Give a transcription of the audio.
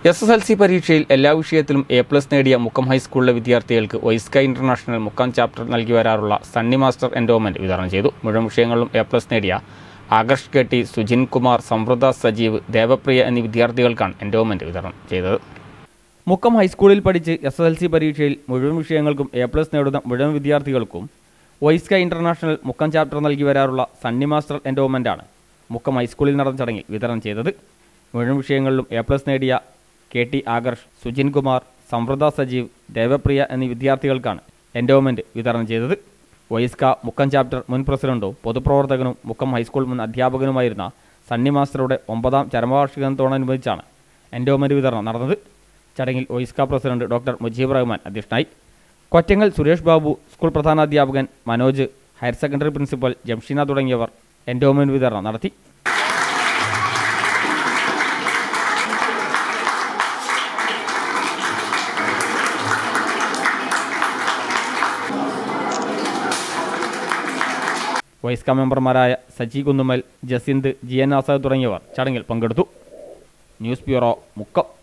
S S L C പരീക്ഷയിൽ എല്ലാ വിഷയത്തിലും എ പ്ലസ് നേടിയ മുക്കം ഹൈസ്കൂളിലെ വിദ്യാർത്ഥികൾക്ക് ഒയ്സ്ക ഇന്റർനാഷണൽ മുക്കം ചാപ്റ്റർ നൽകി വരാറുള്ള സണ്ണി മാസ്റ്റർ എൻഡോമെന്റ് വിതരണം ചെയ്തു മുഴുവൻ വിഷയങ്ങളിലും എ പ്ലസ് നേടിയ ആകർഷ് കെ ടി സുജിൻ കുമാർ സമൃദ്ധ സജീവ് ദേവപ്രിയ എന്നീ വിദ്യാർത്ഥികൾക്കാണ് എൻഡോമെന്റ് വിതരണം ചെയ്തത് മുക്കം ഹൈസ്കൂളിൽ പഠിച്ച് എസ് എസ് എൽ സി പരീക്ഷയിൽ മുഴുവൻ വിഷയങ്ങൾക്കും എ പ്ലസ് നേടുന്ന മുഴുവൻ വിദ്യാർത്ഥികൾക്കും വൈസ്ക ഇന്റർനാഷണൽ മുക്കം ചാപ്റ്റർ നൽകി വരാറുള്ള സണ്ണി മാസ്റ്റർ എൻഡോമെന്റാണ് മുക്കം ഹൈസ്കൂളിൽ നടന്ന ചടങ്ങിൽ വിതരണം ചെയ്തത് മുഴുവൻ വിഷയങ്ങളിലും എ പ്ലസ് നേടിയ കെ ടി ആകർഷ് സുജിൻ കുമാർ സമൃദ്ധ സജീവ് ദേവപ്രിയ എന്നീ വിദ്യാർത്ഥികൾക്കാണ് എൻഡോമെന്റ് വിതരണം ചെയ്തത് വൈസ്ക മുക്കം ചാപ്റ്റർ മുൻ പ്രസിഡന്റും പൊതുപ്രവർത്തകനും മുക്കം ഹൈസ്കൂൾ മുൻ അധ്യാപകനുമായിരുന്ന സണ്ണി മാസ്റ്ററുടെ ഒമ്പതാം ചരമവാർഷികത്തോടനുബന്ധിച്ചാണ് എൻഡോമെന്റ് വിതരണം നടന്നത് ചടങ്ങിൽ OISCA president doctor Mujeeb Rahman അധ്യക്ഷനായി കൊറ്റങ്ങൽ സുരേഷ് ബാബു സ്കൂൾ പ്രധാനാധ്യാപകൻ Manoj higher secondary principal Jamsheena തുടങ്ങിയവർ എൻഡോമെന്റ് വിതരണം നടത്തി വൈസ്ക മെമ്പർമാരായ സജി കുന്നുമ്മൽ ജസിന്ത് ജി എൻ ആസാദ് തുടങ്ങിയവർ ചടങ്ങിൽ പങ്കെടുത്തു ന്യൂസ് ബ്യൂറോ മുക്കം